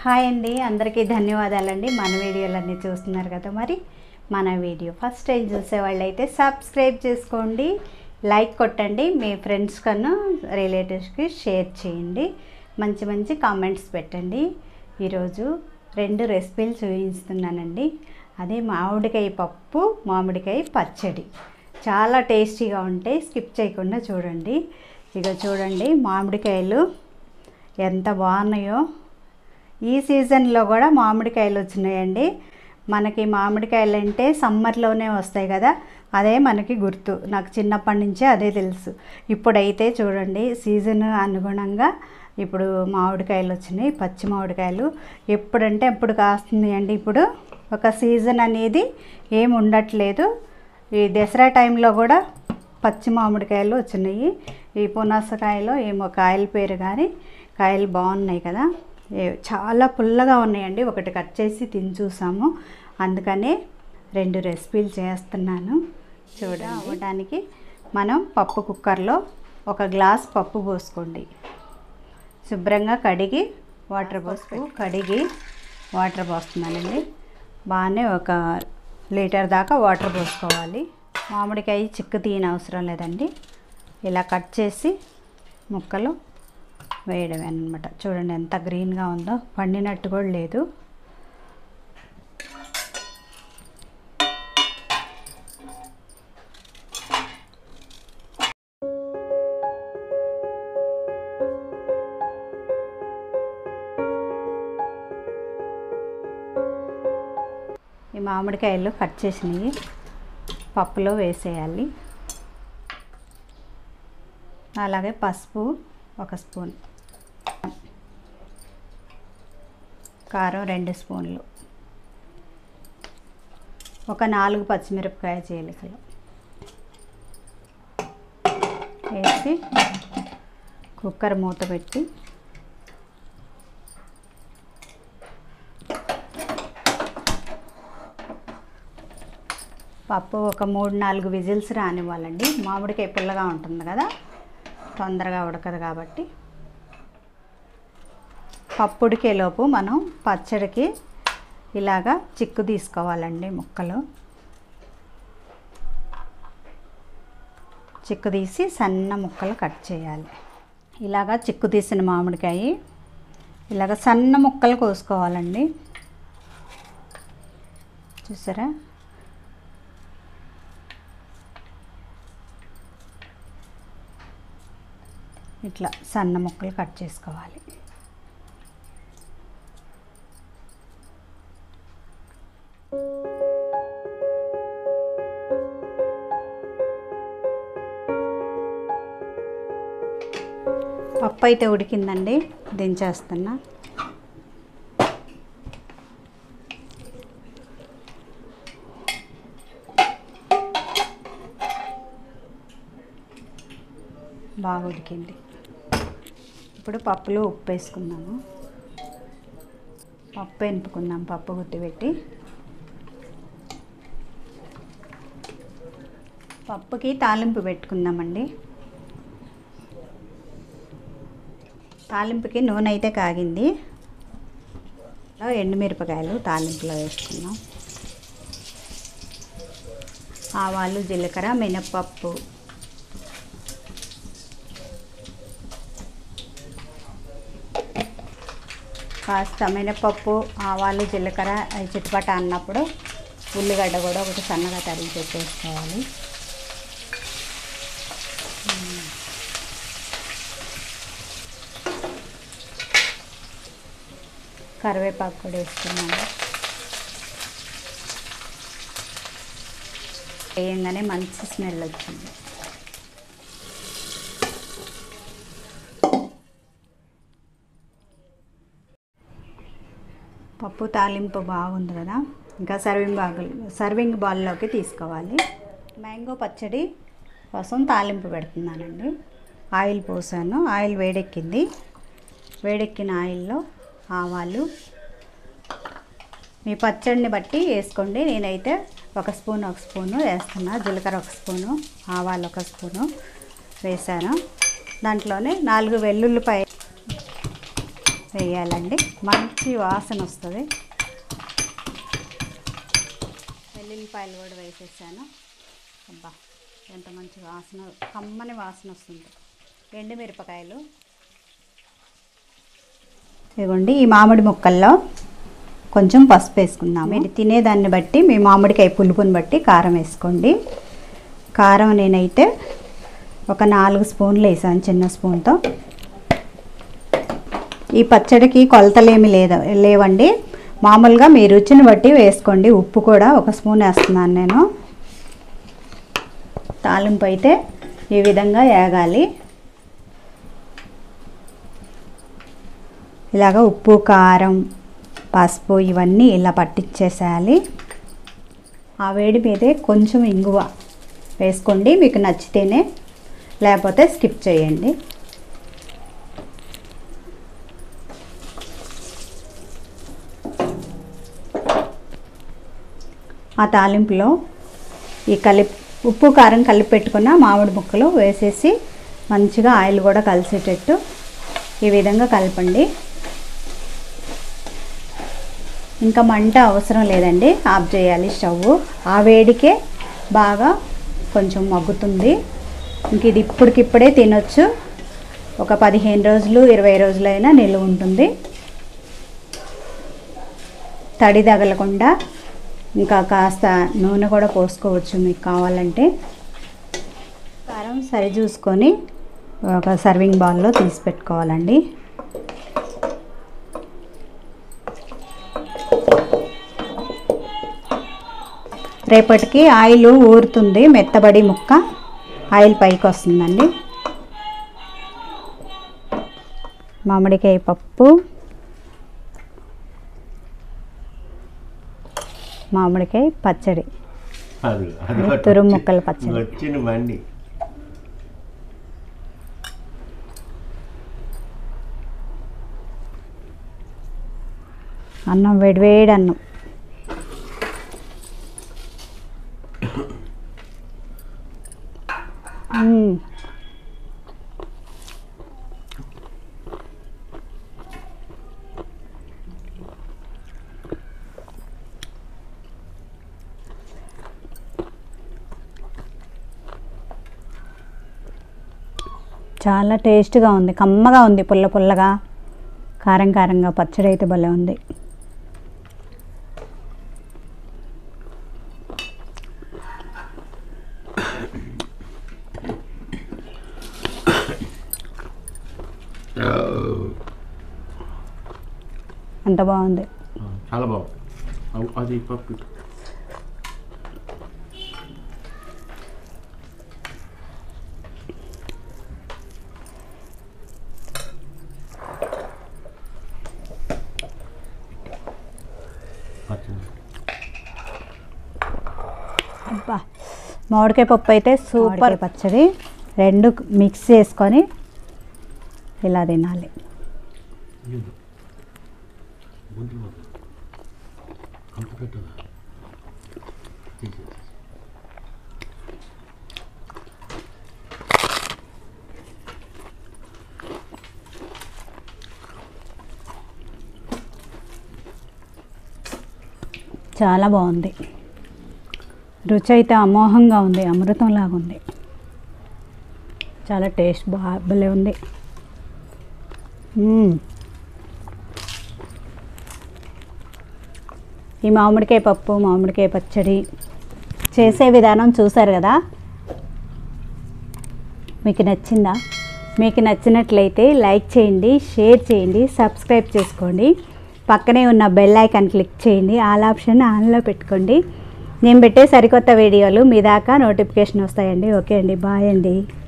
Hi అండి అందరికీ ధన్యవాదాలండి మన వీడియోలన్నీ చూస్తున్నారు కదా మరి మన వీడియో ఫస్ట్ టైం చూసే వాళ్ళైతే సబ్స్క్రైబ్ చేసుకోండి లైక్ కొట్టండి మీ ఫ్రెండ్స్ కన్నా రిలేటివ్స్కి షేర్ చేయండి మంచి మంచి కామెంట్స్ పెట్టండి ఈరోజు రెండు రెసిపీలు చూపిస్తున్నానండి అదే మామిడికాయ పప్పు మామిడికాయ పచ్చడి చాలా టేస్టీగా ఉంటాయి స్కిప్ చేయకుండా చూడండి ఇక చూడండి మామిడికాయలు ఎంత బాగున్నాయో ఈ సీజన్లో కూడా మామిడికాయలు వచ్చినాయండి మనకి మామిడికాయలు అంటే సమ్మర్లోనే వస్తాయి కదా అదే మనకి గుర్తు నాకు చిన్నప్పటి నుంచే అదే తెలుసు ఇప్పుడైతే చూడండి సీజన్ అనుగుణంగా ఇప్పుడు మామిడికాయలు వచ్చినాయి పచ్చి మామిడికాయలు ఎప్పుడంటే అప్పుడు కాస్తుంది అండి ఇప్పుడు ఒక సీజన్ అనేది ఏమి ఉండట్లేదు ఈ దసరా టైంలో కూడా పచ్చి మామిడికాయలు వచ్చినాయి ఈ పునాసకాయలో ఏమో కాయల పేరు కానీ కాయలు బాగున్నాయి కదా ఏ- చాలా పుల్లగా ఉన్నాయండి ఒకటి కట్ చేసి తిని చూసాము అందుకనే రెండు రెసిపీలు చేస్తున్నాను చూడ అవ్వడానికి మనం పప్పు కుక్కర్లో ఒక గ్లాస్ పప్పు పోసుకోండి శుభ్రంగా కడిగి వాటర్ పోసుకు కడిగి వాటర్ పోస్తున్నానండి బాగానే ఒక లీటర్ దాకా వాటర్ పోసుకోవాలి మామిడికాయ చిక్కు తీయని అవసరం లేదండి ఇలా కట్ చేసి ముక్కలు వేయడమే అనమాట చూడండి ఎంత గ్రీన్గా ఉందో పండినట్టు కూడా లేదు ఈ మామిడికాయలు కట్ చేసినవి పప్పులో వేసేయాలి అలాగే పసుపు ఒక స్పూన్ కారం రెండు స్పూన్లు ఒక నాలుగు పచ్చిమిరపకాయ చీలికలు వేసి కుక్కర్ మూత పెట్టి పప్పు ఒక మూడు నాలుగు విజిల్స్ రానివ్వాలండి మామిడికాయ పుల్లగా ఉంటుంది కదా తొందరగా ఉడకదు కాబట్టి పప్పు ఉడికేలోపు మనం పచ్చడికి ఇలాగా చిక్కు తీసుకోవాలండి ముక్కలు చిక్కు తీసి సన్న ముక్కలు కట్ చేయాలి ఇలాగా చిక్కు తీసిన మామిడికాయ ఇలాగ సన్న ముక్కలు కోసుకోవాలండి చూసారా ఇట్లా సన్న ముక్కలు కట్ చేసుకోవాలి పప్పు అయితే ఉడికిందండి దించేస్తున్నా బాగా ఉడికింది ఇప్పుడు పప్పులో ఉప్పు వేసుకుందాము పప్పు ఎనుపుకుందాం పప్పు గుత్తి పెట్టి పప్పుకి తాలింపు పెట్టుకుందామండి తాలింపుకి నూనె అయితే కాగింది ఇలా ఎండుమిరపకాయలు తాలింపులో వేసుకుందాం ఆవాలు జీలకర్ర మినప్పప్పు కాస్త మినపప్పు ఆవాలు జీలకర్ర అవి చిట్టుపట అన్నప్పుడు ఉల్లిగడ్డ కూడా ఒకటి సన్నగా తరిగి పెట్టేసుకోవాలి కరివేపాకు కూడా వేసుకున్నాను వేయంగానే మంచి స్మెల్ వచ్చింది పప్పు తాలింపు బాగుంది కదా ఇంకా సర్వింగ్ బాగులు సర్వింగ్ బాల్లోకి తీసుకోవాలి మ్యాంగో పచ్చడి కోసం తాలింపు పెడుతున్నానండి ఆయిల్ పోసాను ఆయిల్ వేడెక్కింది వేడెక్కిన ఆయిల్లో ఆవాలు మీ పచ్చడిని బట్టి వేసుకోండి నేనైతే ఒక స్పూన్ ఒక స్పూను వేస్తున్నా జీలకర్ర ఒక స్పూను ఆవాలు ఒక స్పూను వేసాను దాంట్లోనే నాలుగు వెల్లుల్లిపాయ వేయాలండి మంచి వాసన వస్తుంది వెల్లుల్లిపాయలు కూడా వేసేసాను అబ్బా ఎంత మంచి వాసన కమ్మని వాసన వస్తుంది ఎండు మిరపకాయలు ఇదిగోండి ఈ మామిడి ముక్కల్లో కొంచెం పసుపు వేసుకుందాం మీరు తినేదాన్ని బట్టి మీ మామిడికాయ పులుపుని బట్టి కారం వేసుకోండి కారం నేనైతే ఒక నాలుగు స్పూన్లు వేసాను చిన్న స్పూన్తో ఈ పచ్చడికి కొలతలేమి లేదా లేవండి మామూలుగా మీ రుచిని బట్టి వేసుకోండి ఉప్పు కూడా ఒక స్పూన్ వేస్తున్నాను నేను తాలింపు అయితే ఈ విధంగా వేగాలి ఇలాగ ఉప్పు కారం పసుపు ఇవన్నీ ఇలా పట్టించేసేయాలి ఆ వేడి మీదే కొంచెం ఇంగువ వేసుకోండి మీకు నచ్చితేనే లేకపోతే స్కిప్ చేయండి ఆ తాలింపులో ఈ కలిపి ఉప్పు కారం కలిపి పెట్టుకున్న మామిడి ముక్కలు వేసేసి మంచిగా ఆయిల్ కూడా కలిసేటట్టు ఈ విధంగా కలపండి ఇంకా మంట అవసరం లేదండి ఆఫ్ చేయాలి స్టవ్ ఆ వేడికే బాగా కొంచెం మగ్గుతుంది ఇంక ఇది ఇప్పటికిప్పుడే తినొచ్చు ఒక పదిహేను రోజులు ఇరవై రోజులైనా నిల్వ ఉంటుంది తడి తగలకుండా ఇంకా కాస్త నూనె కూడా పోసుకోవచ్చు మీకు కావాలంటే కారం సరి చూసుకొని ఒక సర్వింగ్ బౌల్లో తీసి పెట్టుకోవాలండి రేపటికి ఆయిల్ ఊరుతుంది మెత్తబడి ముక్క ఆయిల్ పైకి వస్తుందండి మామిడికాయ పప్పు మామిడికాయ పచ్చడి అది అది ఇది ఒకటి తురుము వచ్చి- ముక్కల పచ్చడి. వచ్చిన మండి అన్నం వేడివేడి అన్నం మ్మ్. చాలా టేస్ట్గా ఉంది కమ్మగా ఉంది పుల్ల పుల్లగా కారం కారంగా పచ్చడి అయితే భలే ఉంది అంత బాగుంది చాలా బాగుంది అవ్- అది పప్పు పచ్చడి. అబ్బా మామిడికాయ పప్పు అయితే సూపర్ పచ్చడి రెండు మిక్స్ చేసుకొని ఇలా తినాలి ఇది. గుంటూరు. అంత పెట్టదా? తీసేసి. చాలా బాగుంది రుచి అయితే అమోఘంగా ఉంది అమృతంలాగా ఉంది చాలా టేస్ట్ బా భలే ఉంది మ్మ్. ఈ మామిడికాయ పప్పు మామిడికాయ పచ్చడి చేసే విధానం చూసారు కదా మీకు నచ్చిందా మీకు నచ్చినట్లయితే లైక్ చేయండి షేర్ చేయండి సబ్స్క్రైబ్ చేసుకోండి పక్కనే ఉన్న బెల్ ఐకాన్ క్లిక్ చేయండి ఆల్ ఆప్షన్ ఆన్లో పెట్టుకోండి నేను పెట్టే సరికొత్త వీడియోలు మీ దాకా నోటిఫికేషన్ వస్తాయండి ఓకే అండి బాయ్ అండి